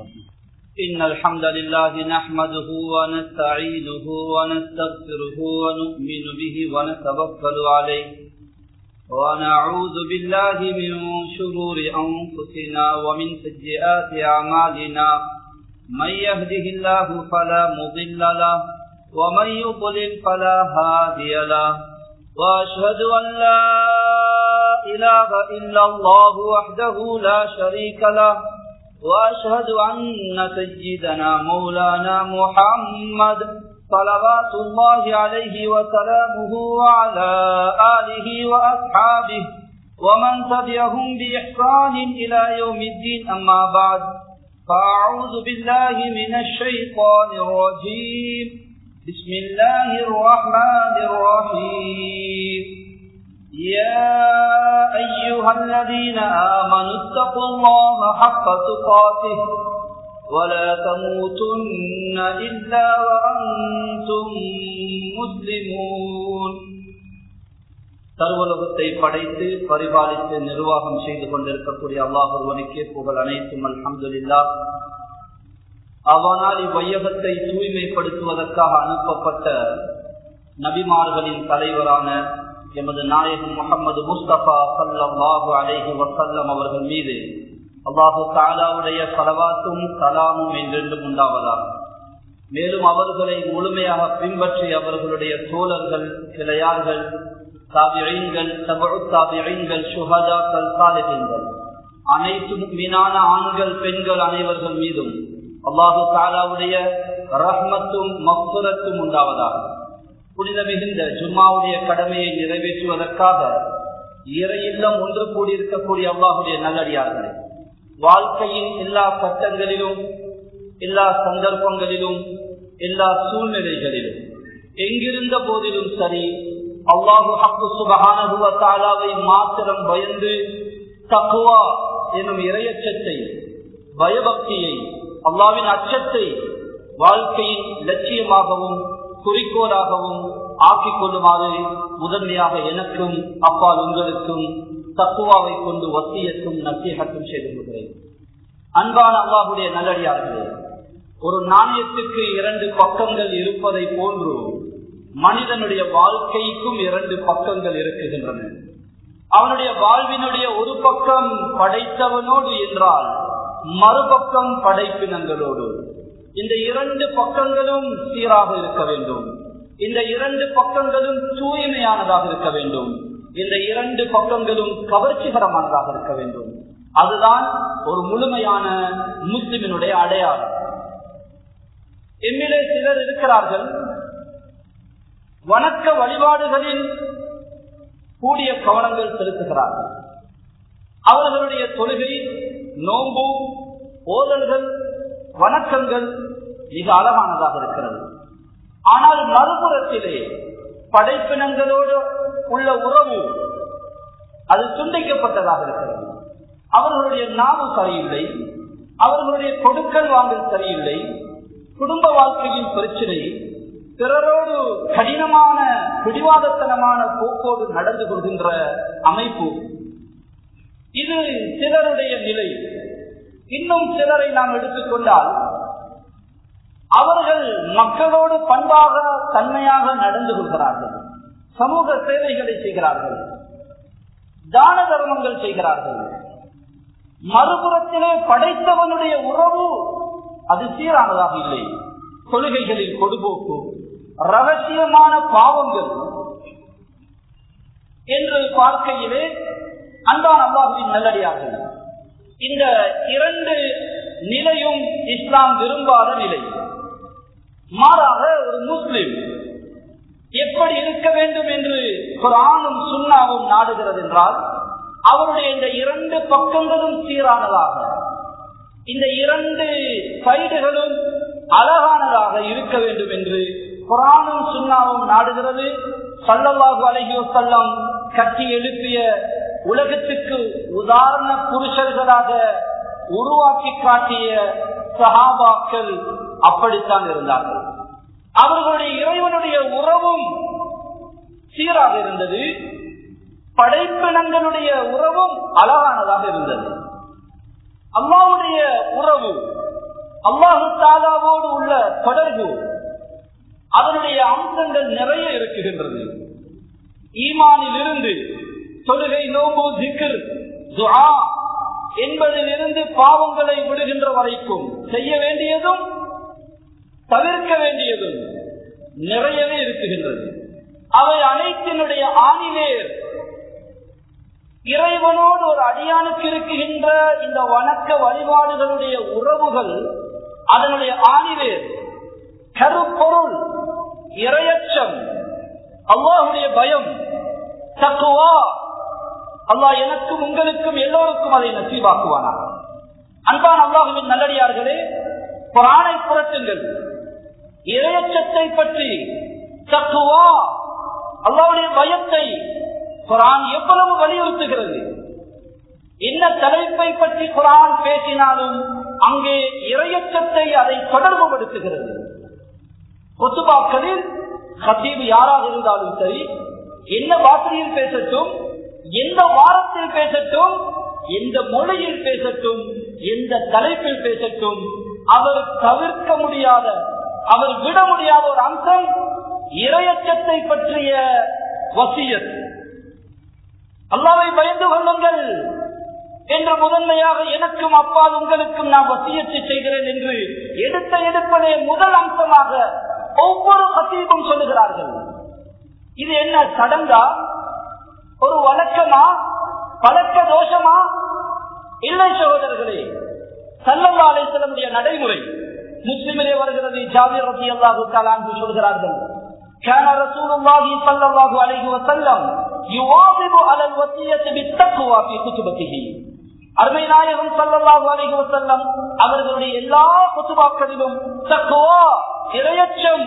إن الحمد لله نحمده ونستعينه ونستغفره ونؤمن به ونتوكل عليه ونعوذ بالله من شرور أنفسنا ومن سيئات أعمالنا من يهده الله فلا مضل له ومن يضلل فلا هادي له وأشهد أن لا إله إلا الله وحده لا شريك له وأشهد أن سيدنا مولانا محمد صلوات الله عليه وسلامه وعلى آله وأصحابه ومن تبعهم بإحسان إلى يوم الدين أما بعد فأعوذ بالله من الشيطان الرجيم بسم الله الرحمن الرحيم يا أيها الذين آمنوا اتقوا الله حق تقاته ولا تموتن إلا وأنتم مسلمون சர்வலோகத்தை படைத்து பரிபாலித்து நிர்வாகம் செய்து கொண்டிருக்கக்கூடிய அல்லாஹ் ஒருவனுக்கே புகழ் அனைத்தும் அல்ஹம்துலில்லா அவனால் இவ்வையகத்தை தூய்மைப்படுத்துவதற்காக அனுப்பப்பட்ட நபிமார்களின் தலைவரான எமது நாயகம் முகமது முஸ்தபா சல்லாஹு அலேஹி வசல்லம் அவர்கள் மீது அல்லாஹு தாலாவுடைய பலவாத்தும் சலாமும் என்றென்றும் உண்டாவதாக மேலும் அவர்களை முழுமையாக பின்பற்றி அவர்களுடைய தோழர்கள் கிளையார்கள் தாபியங்கள் தபு தாபியங்கள் சுகதாக்கள் சாலிகங்கள் அனைத்து மீனான ஆண்கள் பெண்கள் அனைவர்கள் மீதும் அல்லாஹு தாலாவுடைய ரஹ்மத்தும் மக்குரத்தும் உண்டாவதாக புனித மிகுந்த ஜும்மாவுடைய கடமையை நிறைவேற்றுவதற்காக இறையில்லம் ஒன்று கூடியிருக்கக்கூடிய அல்லாஹுடைய நல்லடியார்களே வாழ்க்கையின் எல்லா கட்டங்களிலும் எல்லா சந்தர்ப்பங்களிலும் எல்லா சூழ்நிலைகளிலும் எங்கிருந்த போதிலும் சரி அல்லாஹு ஹக்கு சுபகானவை மாத்திரம் பயந்து தக்குவா எனும் இரையச்சத்தை பயபக்தியை அல்லாவின் அச்சத்தை வாழ்க்கையின் லட்சியமாகவும் குறிக்கோளாகவும் ஆக்கிக் கொள்ளுமாறு முதன்மையாக எனக்கும் அப்பால் உங்களுக்கும் தக்குவாவை கொண்டு வசியத்தும் நசீகத்தும் செய்து கொள்கிறேன் அன்பான அல்லாஹுடைய நல்லடியார்களே ஒரு நாணயத்துக்கு இரண்டு பக்கங்கள் இருப்பதை போன்று மனிதனுடைய வாழ்க்கைக்கும் இரண்டு பக்கங்கள் இருக்குகின்றன அவனுடைய வாழ்வினுடைய ஒரு பக்கம் படைத்தவனோடு என்றால் மறுபக்கம் படைப்பினங்களோடு இந்த இரண்டு பக்கங்களும் சீராக இருக்க வேண்டும் இந்த இரண்டு பக்கங்களும் தூய்மையானதாக இருக்க வேண்டும் இந்த இரண்டு பக்கங்களும் கவர்ச்சிகரமானதாக இருக்க வேண்டும் அதுதான் ஒரு முழுமையான முஸ்லிமினுடைய அடையாளம் எம்மிலே சிலர் இருக்கிறார்கள் வணக்க வழிபாடுகளில் கூடிய கவனங்கள் செலுத்துகிறார்கள் அவர்களுடைய தொழுகை நோம்பு ஓதல்கள் வணக்கங்கள் மிக அழகானதாக இருக்கிறது ஆனால் மறுபுறத்திலே படைப்பினங்களோடு உள்ள உறவு அது துண்டிக்கப்பட்டதாக இருக்கிறது அவர்களுடைய நாவு சரியில்லை அவர்களுடைய கொடுக்கல் வாங்கல் சரியில்லை குடும்ப வாழ்க்கையின் பிரச்சனை பிறரோடு கடினமான பிடிவாதத்தனமான போக்கோடு நடந்து கொள்கின்ற அமைப்பு இது சிலருடைய நிலை இன்னும் சிலரை நாம் எடுத்துக்கொண்டால் அவர்கள் மக்களோடு பண்பாக தன்மையாக நடந்து கொள்கிறார்கள் சமூக சேவைகளை செய்கிறார்கள் தான தர்மங்கள் செய்கிறார்கள் மறுபுறத்திலே படைத்தவனுடைய உறவு அது சீரானதாக இல்லை கொள்கைகளில் கொடுபோக்கு ரகசியமான பாவங்கள் என்று பார்க்கையிலே அன்பான் அல்லாஹுவின் நல்லடியார்கள் இந்த இரண்டு நிலையும் இஸ்லாம் விரும்பாத நிலை மாறாக ஒரு முஸ்லிம் எப்படி இருக்க வேண்டும் என்று குரானும் சுண்ணாவும் நாடுகிறது என்றால் அவருடைய இந்த இரண்டு பக்கங்களும் சீரானதாக இந்த இரண்டு சைடுகளும் அழகானதாக இருக்க வேண்டும் என்று குரானும் சுண்ணாவும் நாடுகிறது சல்லல்லாஹு அலஹி வசல்லம் கட்டி எழுப்பிய உலகத்துக்கு உதாரண புருஷர்களாக உருவாக்கி காட்டிய சஹாபாக்கள் அப்படித்தான் இருந்தார்கள் அவர்களுடைய இறைவனுடைய உறவும் சீராக இருந்தது படைப்பினங்களுடைய உறவும் அழகானதாக இருந்தது அல்லாவுடைய உறவு அல்லாஹு தாலாவோடு உள்ள தொடர்பு அதனுடைய அம்சங்கள் நிறைய இருக்குகின்றது ஈமானில் இருந்து தொழுகை நோம்பு திக்கர் துஆ என்பதில் இருந்து பாவங்களை விடுகின்ற வரைக்கும் செய்ய வேண்டியதும் தவிர்க்க வேண்டியதும் நிறையவே இருக்குகின்றது அவை அனைத்தினுடைய ஆணிவேர் இறைவனோடு ஒரு அடியானுக்கு இருக்குகின்ற இந்த வணக்க வழிபாடுகளுடைய உறவுகள் அதனுடைய ஆணிவேர் கருப்பொருள் இரையச்சம் அல்லாஹுடைய பயம் தக்குவா அல்லாஹ் எனக்கும் உங்களுக்கும் எல்லோருக்கும் அதை நசீவாக்குவானா அன்பான் அல்லாஹுவின் நல்லடியார்களே புராணை புரட்டுங்கள் இரையச்சத்தை பற்றி தக்குவா அல்லாவுடைய பயத்தை குரான் எவ்வளவு வலியுறுத்துகிறது என்ன தலைப்பை பற்றி குரான் பேசினாலும் அங்கே இரையச்சத்தை அதை தொடர்புபடுத்துகிறது கொத்துபாக்களில் ஹத்தீபு யாராக இருந்தாலும் சரி என்ன பாஷையில் பேசட்டும் எந்த வாரத்தில் பேசட்டும் எந்த மொழியில் பேசட்டும் எந்த தலைப்பில் பேசட்டும் அவர் தவிர்க்க முடியாத அவர் விட முடியாத ஒரு அம்சம் இரையச்சத்தை பற்றிய வசியத் அல்லாவை பயந்து கொள்ளுங்கள் என்று முதன்மையாக எனக்கும் அப்பால் உங்களுக்கும் நான் வசியத்தை செய்கிறேன் என்று எடுத்த எடுப்பதே முதல் அம்சமாக ஒவ்வொரு ஹசீபும் சொல்லுகிறார்கள் இது என்ன சடங்கா ஒரு வழக்கமா பழக்க தோஷமா இல்லை சகோதரர்களே சல்லல்லா அலிஸ்லமுடைய நடைமுறை முஸ்லிமிலே வருகிறது ஜாவிர் ரசி அல்லாஹு தாலான் சொல்கிறார்கள் كان رسول الله صلى الله عليه وسلم يواظب على الوصية بالتقوى في كتبته அருமை நாயகம் சல்லல்லாஹு அலைஹி வஸல்லம் அவர்களுடைய எல்லா குத்துபாக்களிலும் தக்குவா இரையச்சம்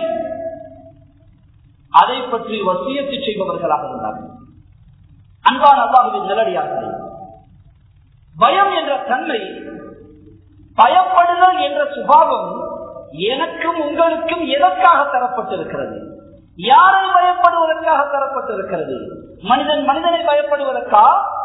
அதை பற்றி வசியத்து செய்பவர்களாக இருந்தார்கள் அன்பான அல்லாஹுவின் நிலடியார்கள் பயம் என்ற தன்மை பயப்படுதல் என்ற சுபாவம் எனக்கும் உங்களுக்கும் எதற்காக தரப்பட்டிருக்கிறது யாரை பயப்படுவதற்காக தரப்பட்டிருக்கிறது மனிதன் மனிதனை பயப்படுவதற்கா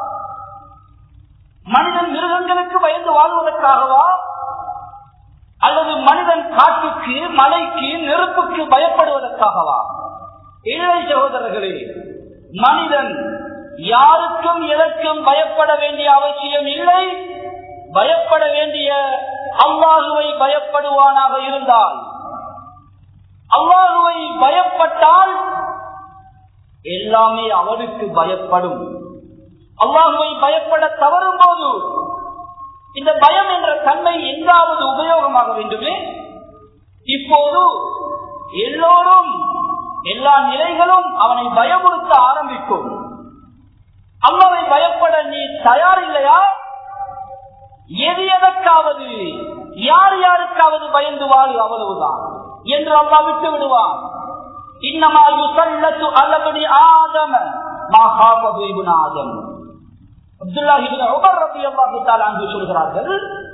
மனிதன் மிருகங்களுக்கு பயந்து வாழ்வதற்காகவா அல்லது மனிதன் காட்டுக்கு மலைக்கு நெருப்புக்கு பயப்படுவதற்காகவா இளை சகோதரர்களே மனிதன் யாருக்கும் எதற்கும் பயப்பட வேண்டிய அவசியம் இல்லை பயப்பட வேண்டிய அல்லாஹுவை பயப்படுவானாக இருந்தால் அல்லாஹுவை பயப்பட்டால் எல்லாமே அவனுக்கு பயப்படும் அல்லாஹுவை பயப்பட தவறும் போது இந்த பயம் என்ற தன்மை எங்காவது உபயோகமாக வேண்டுமே இப்போது எல்லோரும் எல்லா நிலைகளும் அவனை பயமுறுத்த ஆரம்பிக்கும் அல்லாவை பயப்பட நீ தயார் இல்லையா எது எதற்காவது யார் யாருக்காவது பயந்து வாழு அவ்வளவுதான் என்று அல்லா விட்டு விடுவான் இன்னமா யுசல்லத்து அல்லபடி ஆதம மாகாபது இபுன் ஆதம் அப்துல்லாஹிபின் உமர் ரலியல்லாஹு தஆலா அங்கு சொல்கிறார்கள்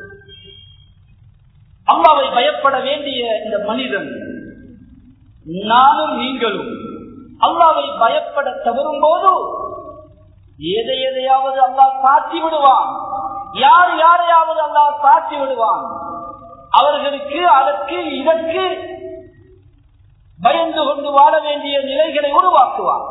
அல்லாவை பயப்பட வேண்டிய இந்த மனிதன் நானும் நீங்களும் அல்லாவை பயப்பட தவறும் போது எதை எதையாவது அல்லாஹ் சாட்சி விடுவான் யார் யாரையாவது அல்லாஹ் சாட்சி விடுவான் அவர்களுக்கு அதற்கு இதற்கு பயந்து கொண்டு வாழ வேண்டிய நிலைகளை உருவாக்குவான்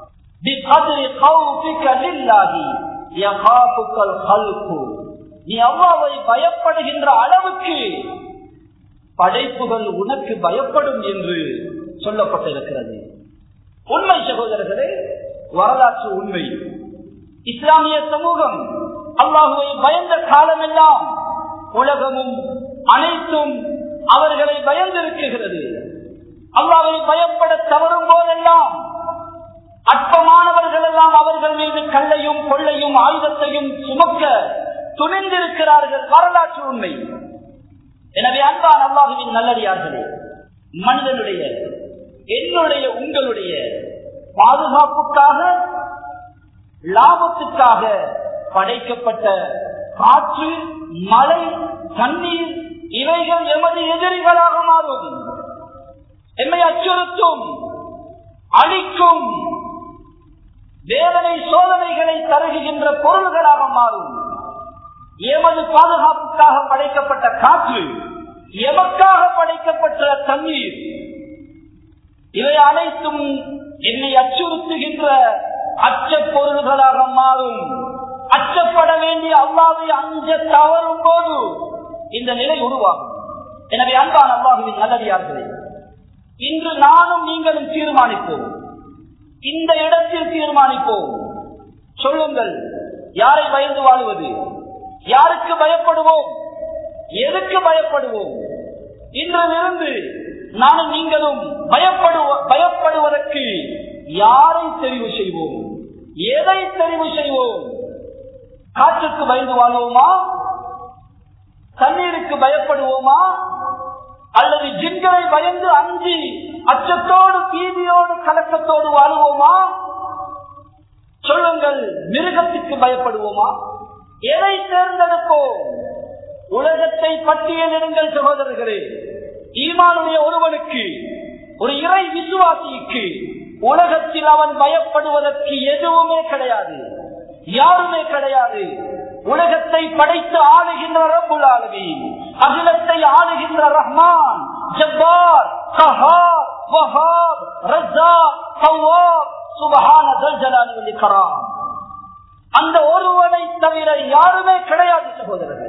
நீ அவ்வாவை பயப்படுகின்ற அளவுக்கு படைப்புகள் உனக்கு பயப்படும் என்று சொல்லப்பட்டிருக்கிறது உண்மை சகோதரர்களே வரலாற்று உண்மை இஸ்லாமிய சமூகம் அல்லாஹுவை பயந்த காலமெல்லாம் உலகமும் அனைத்தும் அவர்களை பயந்திருக்கிறது அல்லாவை பயப்பட தவறும் போதெல்லாம் அற்பமானவர்கள் எல்லாம் அவர்கள் மீது கல்லையும் கொள்ளையும் ஆயுதத்தையும் சுமக்க துணிந்திருக்கிறார்கள் வரலாற்று உண்மை எனவே அன்பான் அல்லாஹுவின் நல்லடியார்களே மனிதனுடைய என்னுடைய உங்களுடைய பாதுகாப்புக்காக லாபத்துக்காக படைக்கப்பட்ட காற்று மழை தண்ணீர் இவைகள் எமது எதிரிகளாக மாறும் எம்மை அச்சுறுத்தும் அழிக்கும் வேதனை சோதனைகளை தருகின்ற பொருள்களாக மாறும் எமது பாதுகாப்புக்காக படைக்கப்பட்ட காற்று எமக்காக படைக்கப்பட்ட தண்ணீர் இவை அனைத்தும் என்னை அச்சுறுத்துகின்ற அச்ச பொருள்களாக மாறும் அச்சப்பட வேண்டிய அல்லாவை அஞ்ச தவறும் போது இந்த நிலை உருவாகும் எனவே அன்பான அல்லாஹுவின் நல்லடியார்களே இன்று நானும் நீங்களும் தீர்மானிப்போம் இந்த இடத்தில் தீர்மானிப்போம் சொல்லுங்கள் யாரை பயந்து வாழுவது யாருக்கு பயப்படுவோம் எதுக்கு பயப்படுவோம் இன்றிலிருந்து நானும் நீங்களும் பயப்படுவ பயப்படுவதற்கு யாரை தெரிவு செய்வோம் எதை தெரிவு செய்வோம் காற்றுக்கு பயந்து வாழுவோமா தண்ணீருக்கு பயப்படுவோமா அல்லது ஜின்களை பயந்து அஞ்சி அச்சத்தோடு பீதியோடு கலக்கத்தோடு வாழுவோமா சொல்லுங்கள் மிருகத்துக்கு பயப்படுவோமா எதை தேர்ந்தெடுப்போம் உலகத்தை பட்டியலிடுங்கள் சகோதரர்களே ஈமானுடைய ஒருவனுக்கு ஒரு இறை விசுவாசிக்கு உலகத்தில் அவன் பயப்படுவதற்கு எதுவுமே கிடையாது யாருமே கிடையாது உலகத்தை படைத்து ஆளுகின்ற ரப்புல் ஆலமீன் அகிலத்தை ஆளுகின்ற ரஹ்மான் ஜப்பார் கஹார் வஹாப் ரஸாக் தவ்வாப் சுபஹான தல் ஜலாலி வல் இக்ராம் அந்த ஒருவனை தவிர யாருமே கிடையாது சகோதரர்களே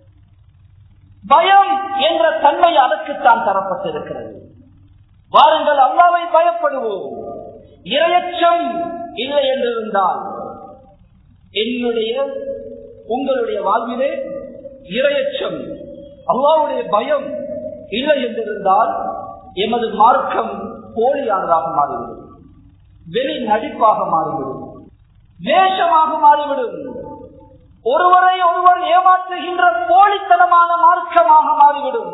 பயம் என்ற தன்மை அதற்குத்தான் தரப்பட்டிருக்கிறது வாருங்கள் அல்லாவை பயப்படுவோம் இரையச்சம் இல்லை என்றிருந்தால் என்னுடைய உங்களுடைய வாழ்விலே இரையச்சம் அல்லாவுடைய பயம் இல்லை என்றிருந்தால் எமது மார்க்கம் போலியானதாக மாறிவிடும் வெளி நடிப்பாக மாறிவிடும் வேஷமாக மாறிவிடும் ஒருவரை ஒருவர் ஏமாற்றுகின்ற போலித்தனமான மார்க்கமாக மாறிவிடும்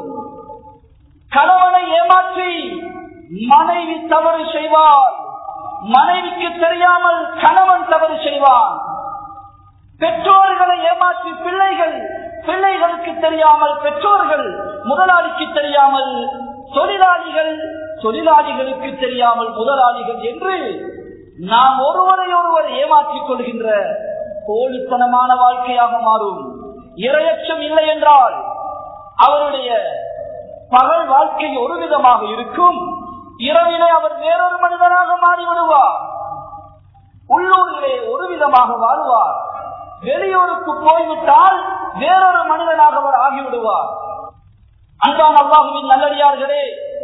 கணவனை ஏமாற்றி மனைவி தவறு செய்வார் மனைவிக்கு தெரியாமல் கணவன் தவறு செய்வான் பெற்றோர்களை ஏமாற்றி பிள்ளைகள் பிள்ளைகளுக்கு தெரியாமல் பெற்றோர்கள் முதலாளிக்கு தெரியாமல் தொழிலாளிகள் தொழிலாளிகளுக்கு தெரியாமல் முதலாளிகள் என்று நாம் ஒருவரை ஒருவர் ஏமாற்றிக் கொள்கின்ற போலித்தனமான வாழ்க்கையாக மாறும் இரையச்சம் இல்லை என்றால் அவருடைய பகல் வாழ்க்கை ஒரு விதமாக இருக்கும் இரவிலே அவர் வேறொரு மனிதனாக மாறிவிடுவார் உள்ளூரிலே ஒரு விதமாக வாழ்வார் வெளியூருக்கு போய்விட்டால் வேறொரு மனிதனாக அவர் ஆகிவிடுவார் அன்பான் அல்லாஹுவின் நல்லடியார்களே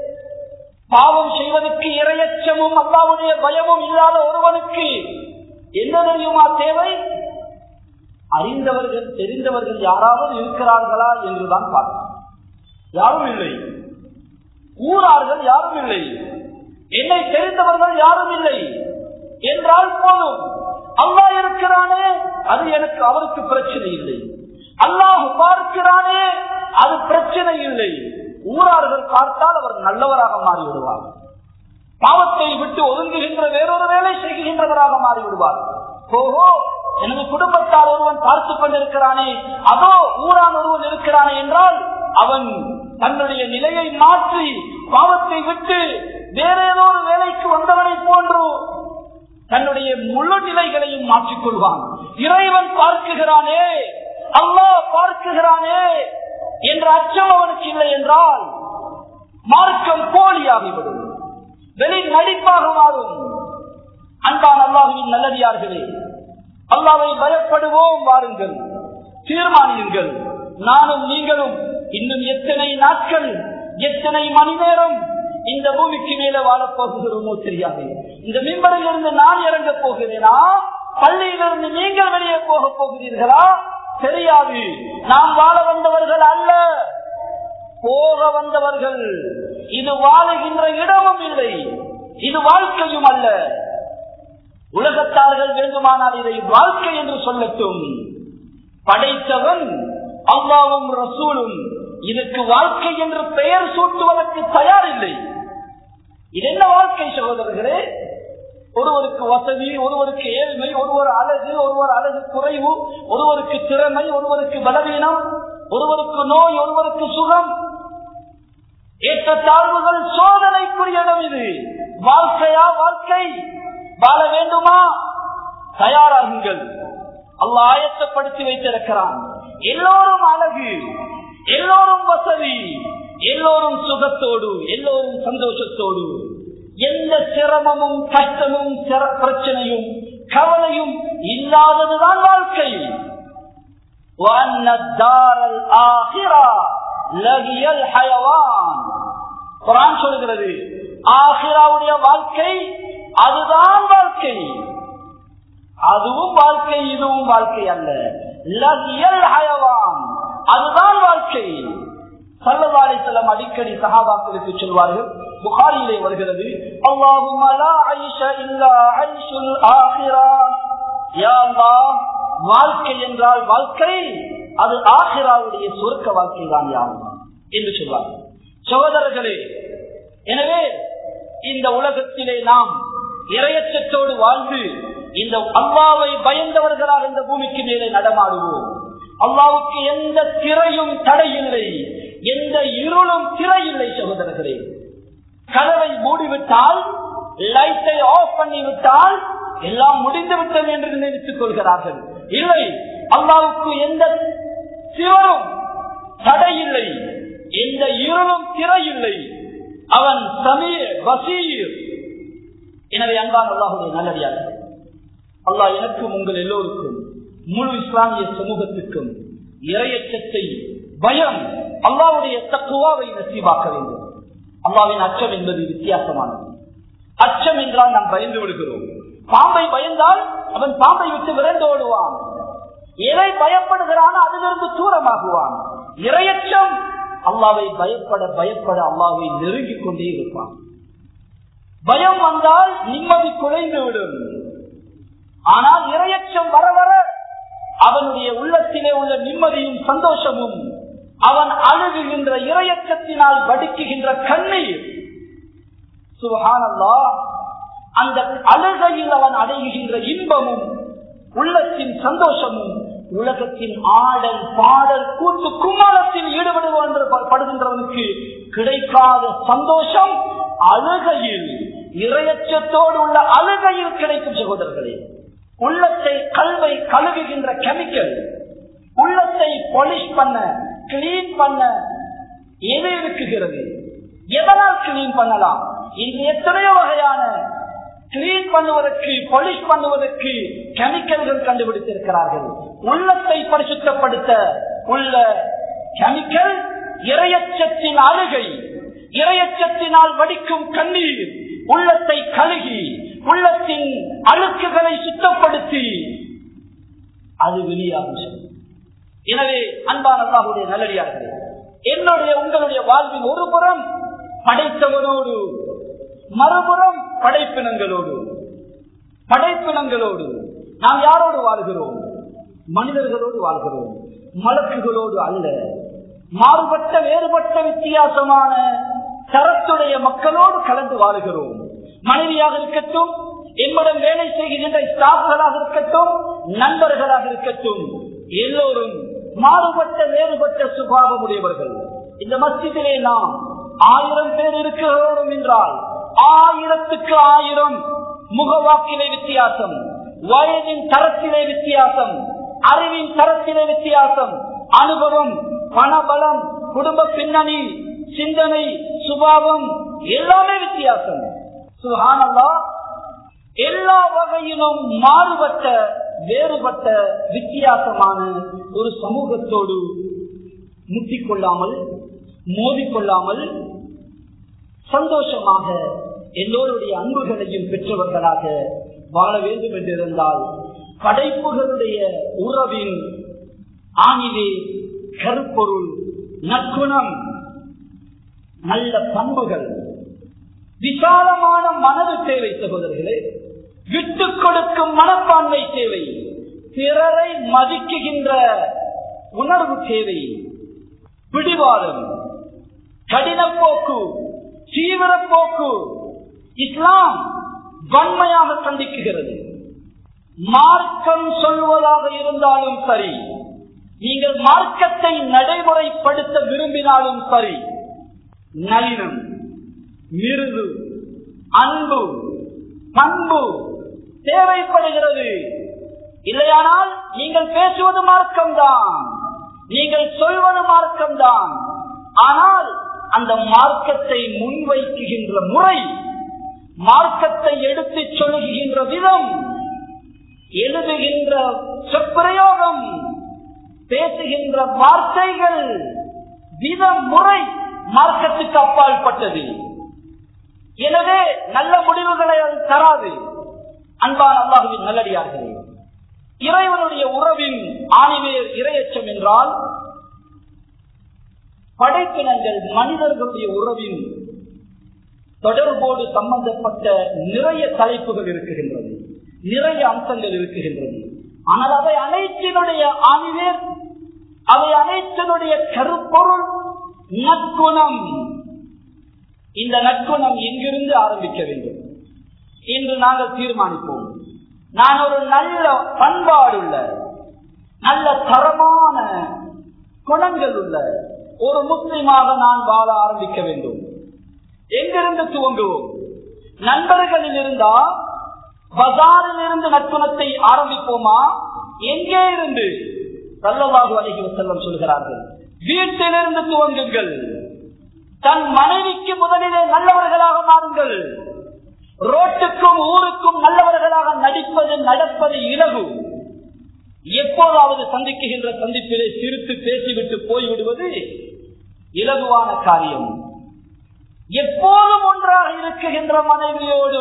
பாவம் செய்வதற்கு இரையச்சமும் அல்லாவுடைய பயமும் இல்லாத ஒருவனுக்கு என்ன தெரியுமா தேவை அறிந்தவர்கள் தெரிந்தவர்கள் யாராவது இருக்கிறார்களா என்றுதான் பார்க்கலாம் யாரும் இல்லை ஊரார்கள் யாரும் இல்லை என்னை தெரிந்தவர்கள் யாரும் இல்லை என்றால் போதும் அல்லா இருக்கிறானே அது எனக்கு அவருக்கு பிரச்சனை இல்லை அல்லாஹ் பார்க்கிறானே அது பிரச்சனை இல்லை ஊரார்கள் பார்த்தால் அவர் நல்லவராக மாறிவிடுவார் பாவத்தை விட்டு ஒதுங்குகின்ற வேறொரு வேலை செய்கின்றவராக மாறிவிடுவார் ஓஹோ எனது குடும்பத்தார் ஒருவன் பார்த்து கொண்டிருக்கிறானே அதோ ஊரான் ஒருவன் இருக்கிறானே என்றால் அவன் தன்னுடைய நிலையை மாற்றி பாவத்தை விட்டு வேற ஏதோ ஒரு வேலைக்கு வந்தவனை போன்று தன்னுடைய முழு நிலைகளையும் மாற்றிக்கொள்வான் இறைவன் பார்க்குகிறானே அல்லாஹ் பார்க்குகிறானே என்ற அச்சம் அவனுக்கு இல்லை என்றால் மார்க்கம் போலியாகிவிடும் வெளி நடிப்பாக மாறும் அன்பான் அல்லாஹுவின் நல்லடியார்களே அல்லாவை பயப்படுவோம் வாருங்கள் தீர்மானியுங்கள் நானும் நீங்களும் இன்னும் எத்தனை நாட்கள் எத்தனை மணி நேரம் இந்த பூமிக்கு மேல வாழப் போகிறோமோ தெரியாது இந்த மின்பரில் இருந்து நான் இறங்க போகிறேனா பள்ளியிலிருந்து நீங்கள் வெளியே போக போகிறீர்களா தெரியாது நாம் வாழ வந்தவர்கள் அல்ல போக வந்தவர்கள் இது வாழுகின்ற இடமும் இல்லை இது வாழ்க்கையும் அல்ல உலகத்தார்கள் வேண்டுமானால் இதை வாழ்க்கை என்று சொல்லட்டும் படைத்தவன் அல்லாவும் ரசூலும் இதற்கு வாழ்க்கை என்று பெயர் சூட்டுவதற்கு தயார் இல்லை இது என்ன வாழ்க்கை சகோதரர்களே ஒருவருக்கு வசதி ஒருவருக்கு ஏழ்மை ஒருவர் அழகு ஒருவர் அழகு குறைவு ஒருவருக்கு திறமை ஒருவருக்கு பலவீனம் ஒருவருக்கு நோய் ஒருவருக்கு சுகம் ஏற்ற தாழ்வுகள் சோதனைக்குரிய இடம் இது வாழ்க்கையா வாழ்க்கை வாழ வேண்டுமா தயாராகுங்கள் அல்ல ஆயத்தப்படுத்தி வைத்திருக்கிறான் எல்லோரும் அழகு எல்லோரும் வசதி எல்லோரும் சுகத்தோடு எல்லோரும் சந்தோஷத்தோடு எந்த சிரமமும் கஷ்டமும் சிர- பிரச்சனையும் கவலையும் இல்லாததுதான் வாழ்க்கை وأن الدار الآخرة لهي الحيوان குரான் சொல்கிறது ஆஹிராவுடைய வாழ்க்கை அதுதான் வாழ்க்கை அதுவும் வாழ்க்கை இதுவும் வாழ்க்கை அல்ல லகியல் ஹயவான் அதுதான் வாழ்க்கை சல்லவாரி செல்லம் அடிக்கடி சகாபாக்களுக்கு சொல்வார்கள் புகாரிலே வருகிறது அல்லாஹும் வாழ்க்கை என்றால் வாழ்க்கை அது ஆஹிராவுடைய சொர்க்க வாழ்க்கை தான் யாரும் என்று சொல்வார்கள் சகோதரர்களே எனவே இந்த உலகத்திலே நாம் இரையச்சத்தோடு வாழ்ந்து இந்த அல்லாவை பயந்தவர்களாக இந்த பூமிக்கு மேலே நடமாடுவோம் அல்லாவுக்கு எந்த திரையும் தடை இல்லை எந்த இருளும் திரை இல்லை சகோதரர்களே கதவை மூடிவிட்டால் லைட்டை ஆஃப் பண்ணிவிட்டால் எல்லாம் முடிந்து விட்டது என்று நினைத்துக் கொள்கிறார்கள் இல்லை அல்லாவுக்கு எந்த சிவரும் தடை இல்லை எந்த இருளும் திரை இல்லை அவன் சமீர் வசீர் எனவே அன்பான் அல்லாஹுடைய நல்லடியார்கள் அல்லாஹ் எனக்கும் உங்கள் எல்லோருக்கும் முழு இஸ்லாமிய சமூகத்துக்கும் இரையச்சத்தை பயம் அல்லாவுடைய தக்குவாவை நசீவாக்க வேண்டும் அல்லாவின் அச்சம் என்பது வித்தியாசமானது அச்சம் என்றால் நாம் பயந்து விடுகிறோம் பாம்பை பயந்தால் அவன் பாம்பை விட்டு விரண்டோடுவான் எதை பயப்படுகிறானோ அதிலிருந்து தூரமாகுவான் இரையச்சம் அல்லாவை பயப்பட பயப்பட அல்லாவை நெருங்கிக் கொண்டே இருப்பான் பயம் வந்தால் நிம்மதி குறைந்து விடும் ஆனால் இரையச்சம் வர வர அவனுடைய உள்ளத்திலே உள்ள நிம்மதியும் சந்தோஷமும் அவன் அழுகுகின்ற இரையச்சத்தினால் வடிக்குகின்ற கண்ணீர் சுகானல்லா அந்த அழுகையில் அவன் அடைகின்ற இன்பமும் உள்ளத்தின் சந்தோஷமும் உலகத்தின் ஆடல் பாடல் கூட்டு கும்மாளத்தில் ஈடுபடுவான் படுகின்றவனுக்கு கிடைக்காத சந்தோஷம் அழுகையில் இரையச்சத்தோடு உள்ள அழுகையில் கிடைக்கும் சகோதரர்களே உள்ளத்தை கல்வை கழுவுகின்ற கெமிக்கல் உள்ளத்தை பாலிஷ் பண்ண கிளீன் பண்ண எது இருக்குகிறது எதனால் கிளீன் பண்ணலாம் இன்று எத்தனையோ வகையான கிளீன் பண்ணுவதற்கு பாலிஷ் பண்ணுவதற்கு கெமிக்கல்கள் கண்டுபிடித்திருக்கிறார்கள் உள்ளத்தை பரிசுத்தப்படுத்த உள்ள கெமிக்கல் இரையச்சத்தின் அழுகை இரையச்சத்தினால் வடிக்கும் கண்ணீர் உள்ளத்தை கழுகி உள்ளத்தின் அழுக்குகளை சுத்தப்படுத்தி அது வெளியாகும் எனவே அன்பான அல்லாஹுடைய நல்லடியார்களே என்னுடைய உங்களுடைய வாழ்வின் ஒரு புறம் படைத்தவனோடு மறுபுறம் படைப்பினங்களோடு படைப்பினங்களோடு நாம் யாரோடு வாழ்கிறோம் மனிதர்களோடு வாழ்கிறோம் மலக்குகளோடு அல்ல மாறுபட்ட வேறுபட்ட வித்தியாசமான தரத்துடைய மக்களோடு கலந்து வாழுகிறோம் மனைவியாக இருக்கட்டும் எம்மிடம் வேலை செய்கின்ற ஸ்டாஃப்களாக இருக்கட்டும் நண்பர்களாக இருக்கட்டும் எல்லோரும் மாறுபட்ட வேறுபட்ட சுபாவம் உடையவர்கள் இந்த மஸ்ஜிதிலே நாம் ஆயிரம் பேர் இருக்கிறோம் என்றால் ஆயிரத்துக்கு ஆயிரம் முகவாக்கிலே வித்தியாசம் வயதின் தரத்திலே வித்தியாசம் அறிவின் தரத்திலே வித்தியாசம் அனுபவம் பணபலம் குடும்ப பின்னணி சிந்தனை சுபாவம் எல்லாமே வித்தியாசம் சுகானல்லா எல்லா வகையிலும் மாறுபட்ட வேறுபட்ட வித்தியாசமான ஒரு சமூகத்தோடு முட்டிக்கொள்ளாமல் மோதிக்கொள்ளாமல் சந்தோஷமாக எல்லோருடைய அன்புகளையும் பெற்றவர்களாக வாழ வேண்டும் என்றிருந்தால் படைப்புகளுடைய உறவின் ஆணிலே கருப்பொருள் நற்குணம் நல்ல பண்புகள் விசாலமான மனது தேவை சகோதரர்களே விட்டுக் கொடுக்கும் மனப்பான்மை தேவை பிறரை மதிக்குகின்ற உணர்வு தேவை பிடிவாதம் கடின போக்கு தீவிர போக்கு இஸ்லாம் வன்மையாக கண்டிக்குகிறது மார்க்கம் சொல்வதாக இருந்தாலும் சரி நீங்கள் மார்க்கத்தை நடைமுறைப்படுத்த விரும்பினாலும் சரி நளினம் மிருது அன்பு பண்பு தேவைப்படுகிறது இல்லையானால் நீங்கள் பேசுவது மார்க்கம்தான் நீங்கள் சொல்வது மார்க்கம்தான் ஆனால் அந்த மார்க்கத்தை முன்வைக்குகின்ற முறை மார்க்கத்தை எடுத்துச் சொல்லுகின்ற விதம் எழுதுகின்ற சொற்பிரயோகம் பேசுகின்ற வார்த்தைகள் விதம் முறை மார்க்கத்துக்கு அப்பால் பட்டது எனவே நல்ல முடிவுகளை அது தராது அன்பான அல்லாஹுவின் நல்லடியார்களே இறைவனுடைய உறவின் ஆணிவேர் இரையச்சம் என்றால் படைப்பினங்கள் மனிதர்களுடைய உறவின் தொடர்போடு சம்பந்தப்பட்ட நிறைய தலைப்புகள் இருக்குகின்றது நிறைய அம்சங்கள் இருக்குகின்றது ஆனால் அவை அனைத்தினுடைய ஆணிவேர் அவை அனைத்தினுடைய கருப்பொருள் நற்குணம் இந்த நற்குணம் எங்கிருந்து ஆரம்பிக்க வேண்டும் என்று நாங்கள் தீர்மானிப்போம் நான் ஒரு நல்ல பண்பாடுள்ள நல்ல தரமான குணங்கள் உள்ள ஒரு முஸ்லிமாக நான் வாழ ஆரம்பிக்க வேண்டும் எங்கிருந்து துவங்குவோம் நண்பர்களில் இருந்தா பஜாரில் இருந்து நற்குணத்தை ஆரம்பிப்போமா எங்கே இருந்து சல்லவாகு அழகி செல்லம் சொல்கிறார்கள் வீட்டிலிருந்து துவங்குங்கள் தன் மனைவிக்கு முதலிலே நல்லவர்களாக மாறுங்கள் ரோட்டுக்கும் ஊருக்கும் நல்லவர்களாக நடிப்பது நடப்பது இலகு எப்போதாவது சந்திக்குகின்ற சந்திப்பிலே சிரித்து பேசிவிட்டு போய்விடுவது இலகுவான காரியம் எப்போதும் ஒன்றாக இருக்குகின்ற மனைவியோடு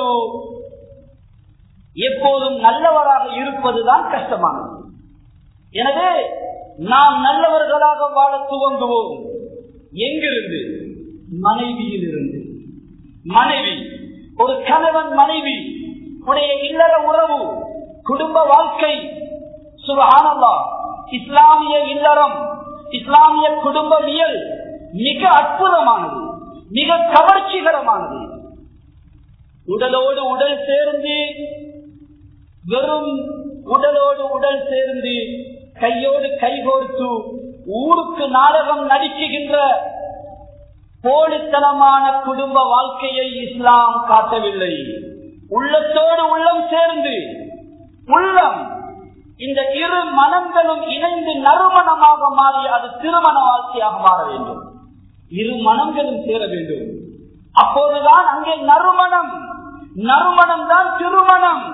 எப்போதும் நல்லவராக இருப்பதுதான் கஷ்டமானது எனவே நாம் நல்லவர்களாக வாழ துவங்குவோம் எங்கிருந்து மனைவியில் இருந்து மனைவி ஒரு கணவன் மனைவி உடைய இல்லற உறவு குடும்ப வாழ்க்கை சுகானல்லா இஸ்லாமிய இல்லறம் இஸ்லாமிய குடும்பவியல் மிக அற்புதமானது மிக கவர்ச்சிகரமானது உடலோடு உடல் சேர்ந்து வெறும் உடலோடு உடல் சேர்ந்து கையோடு கைகோர்த்து ஊருக்கு நாடகம் நடிக்குகின்ற போலித்தனமான குடும்ப வாழ்க்கையை இஸ்லாம் காட்டவில்லை உள்ளத்தோடு உள்ளம் சேர்ந்து உள்ளம் இந்த இரு மனங்களும் இணைந்து நறுமணமாக மாறி அது திருமண வாழ்க்கையாக மாற வேண்டும் இரு மனங்களும் சேர வேண்டும் அப்போதுதான் அங்கே நறுமணம் நறுமணம் தான் திருமணம்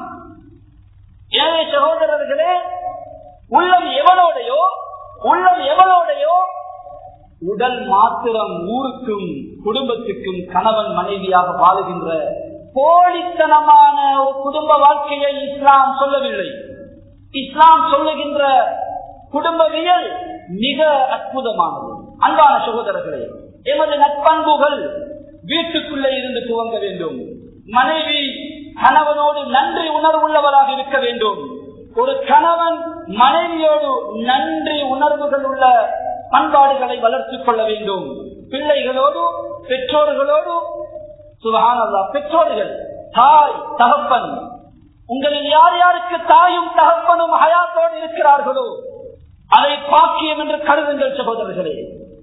எனவே சகோதரர்களே உள்ளம் எவனோடையோ உள்ளம் எவனோடையோ உடல் மாத்திரம் ஊருக்கும் குடும்பத்துக்கும் கணவன் மனைவியாக வாழுகின்ற போலித்தனமான ஒரு குடும்ப வாழ்க்கையை இஸ்லாம் சொல்லவில்லை இஸ்லாம் சொல்லுகின்ற குடும்பவியல் மிக அற்புதமானது அன்பான சகோதரர்களே எமது நட்பண்புகள் வீட்டுக்குள்ளே இருந்து துவங்க வேண்டும் மனைவி கணவனோடு நன்றி உணர்வுள்ளவராக இருக்க வேண்டும் ஒரு கணவன் மனைவியோடு நன்றி உணர்வுகள் உள்ள பண்பாடுகளை வளர்த்துக் கொள்ள வேண்டும் பிள்ளைகளோடு பெற்றோர்களோடு சுகானல்லா பெற்றோர்கள் தாய் தகப்பன் உங்களில் யார் யாருக்கு தாயும் தகப்பனும் ஹயாத்தோடு இருக்கிறார்களோ அதை பாக்கியம் என்று கருதுங்கள் சகோதரர்களே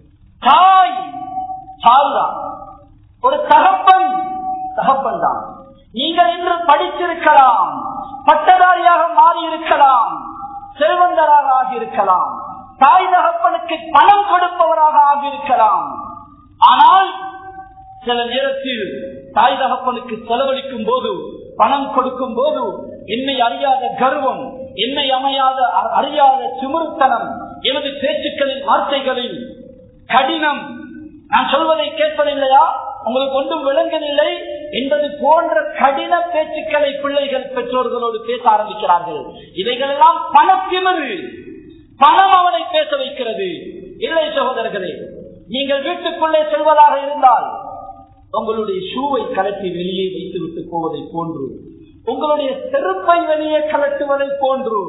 தாய் தாய்தான் ஒரு தகப்பன் தகப்பன் தான் நீங்கள் இன்று படித்திருக்கலாம் பட்டதாரியாக மாறி இருக்கலாம் செல்வந்தராக ஆகியிருக்கலாம் தாய் தகப்பனுக்கு பணம் கொடுப்பவராக ஆகியிருக்கலாம் ஆனால் சில நேரத்தில் தாய் தகப்பனுக்கு செலவழிக்கும் போது பணம் கொடுக்கும் போது என்னை அறியாத கர்வம் என்னை அமையாத அறியாத சுமருத்தனம் எனது பேச்சுக்களின் வார்த்தைகளில் கடினம் நான் சொல்வதை கேட்பதில்லையா உங்களுக்கு ஒன்றும் விளங்கவில்லை என்பது போன்ற கடின பேச்சுக்களை பிள்ளைகள் பெற்றோர்களோடு பேச ஆரம்பிக்கிறார்கள் இவைகளெல்லாம் பணத்திமறு பணம் அவனை பேச வைக்கிறது இல்லை சகோதரர்களே நீங்கள் வீட்டுக்குள்ளே செல்வதாக இருந்தால் உங்களுடைய ஷூவை கலட்டி வெளியே வைத்துவிட்டு போவதை போன்று உங்களுடைய செருப்பை வெளியே கலட்டுவதை போன்று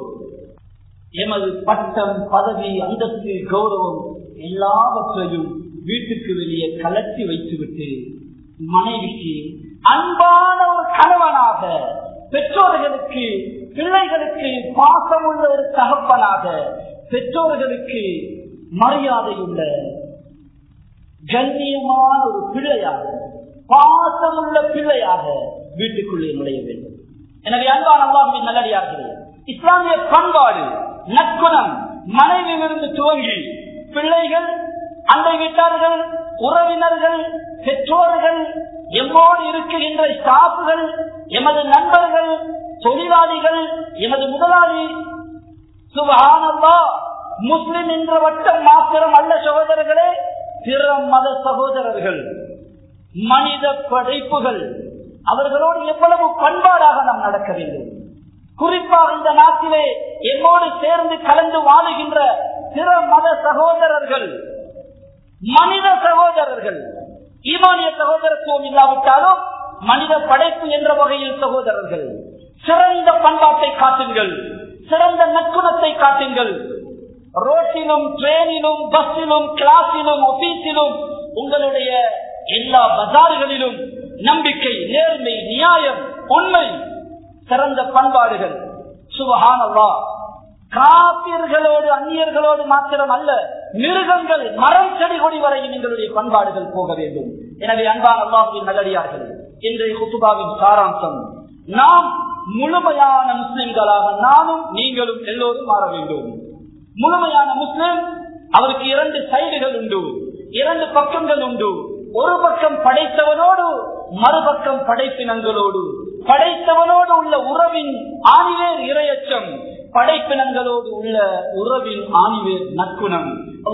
எமது பட்டம் பதவி அந்தஸ்து கௌரவம் எல்லாவற்றையும் வீட்டுக்கு வெளியே கலட்டி வைத்துவிட்டு மனைவிக்கு அன்பான ஒரு கணவனாக பெற்றோர்களுக்கு பிள்ளைகளுக்கு பாசமுள்ள ஒரு தகப்பனாக பெற்றோர்களுக்கு மரியாதையுள்ள கண்ணியமான ஒரு பிள்ளையாக பாசமுள்ள பிள்ளையாக வீட்டுக்குள்ளே நுழைய வேண்டும் எனவே அன்பான அல்லாஹின் நல்லடியார்களே இஸ்லாமிய பண்பாடு நற்குணம் மனைவியிலிருந்து துவங்கி பிள்ளைகள் அண்டை வீட்டார்கள் உறவினர்கள் பெற்றோர்கள் எம்மோடு இருக்குகின்ற ஸ்டாஃப்கள் எமது நண்பர்கள் தொழிலாளிகள் எமது முதலாளி சுபஹானல்லா முஸ்லிம் என்ற வட்டம் மாத்திரம் அல்ல சகோதரர்களே பிற மத சகோதரர்கள் மனித படைப்புகள் அவர்களோடு எவ்வளவு பண்பாடாக நாம் நடக்க வேண்டும் குறிப்பாக இந்த நாட்டிலே என்னோடு சேர்ந்து கலந்து வாழுகின்ற பிற மத சகோதரர்கள் மனித சகோதரர்கள் ஈமானிய சகோதரத்துவம் இல்லாவிட்டாலும் மனித படைப்பு என்ற வகையில் சகோதரர்கள் சிறந்த பண்பாட்டை காட்டுங்கள் சிறந்த நற்குணத்தை காட்டுங்கள் ரோட்டிலும் ட்ரெயினிலும் பஸ்ஸிலும் கிளாஸிலும் ஆபீஸிலும் உங்களுடைய எல்லா பஜார்களிலும் நம்பிக்கை நேர்மை நியாயம் உண்மை சிறந்த பண்பாடுகள் சுபஹானல்லா காப்பியர்களோடு அந்நியர்களோடு மாத்திரம் அல்ல மிருகங்கள் மரம் செடி கொடி வரையும் எங்களுடைய பண்பாடுகள் போக வேண்டும் எனவே அன்பான் அல்லாஹுவின் நல்லடியார்கள் இன்றைய குத்துபாவின் சாராம்சம் நாம் முழுமையான முஸ்லிம்களாக நானும் நீங்களும் எல்லோரும் மாற வேண்டும் முழுமையான முஸ்லிம் அவருக்கு இரண்டு சைடுகள் உண்டு இரண்டு பக்கங்கள் உண்டு ஒரு பக்கம் படைத்தவனோடு மறுபக்கம் படைப்பினங்களோடு படைத்தவனோடு உள்ள உறவின் ஆணிவேர் இரையச்சம் படைப்பினங்களோடு உள்ள உறவின் ஆணிவேர் நற்குணம்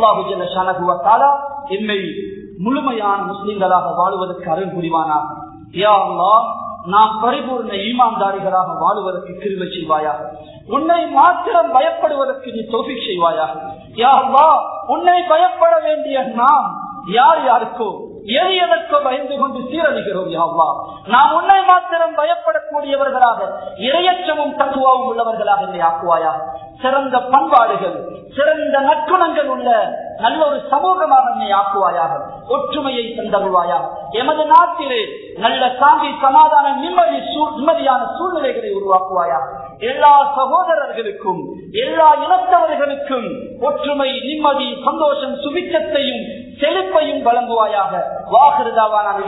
அல்லாஹு என்னை முழுமையான முஸ்லிம்களாக வாழ்வதற்கு அருள் புரிவானார் யா அல்லாஹ் நாம் பரிபூர்ண ஈமான்தாரிகளாக வாழ்வதற்கு கிருவை செய்வாயாக உன்னை மாத்திரம் பயப்படுவதற்கு நீ தோஃபிக் செய்வாயாக யா அல்லாஹ் உன்னை பயப்பட வேண்டிய நாம் யார் யாருக்கோ எது எதற்கோ பயந்து கொண்டு சீரழிகிறோம் யாவா நாம் உன்னை மாத்திரம் பயப்படக்கூடியவர்களாக இரையற்றமும் தத்துவாவும் உள்ளவர்களாக என்னை ஆக்குவாயா சிறந்த பண்பாடுகள் சிறந்த நற்குணங்கள் உள்ள நல்ல ஒரு சமூகமாக என்னை ஆக்குவாயாக ஒற்றுமையை தந்தருவாயாக எமது நாட்டிலே நல்ல சாந்தி சமாதான நிம்மதி நிம்மதியான சூழ்நிலைகளை உருவாக்குவாயா எல்லா சகோதரர்களுக்கும் எல்லா இனத்தவர்களுக்கும் ஒற்றுமை நிம்மதி சந்தோஷம் சுபிச்சத்தையும் செழிப்பையும் வழங்குவாயாக வாகிருதாவான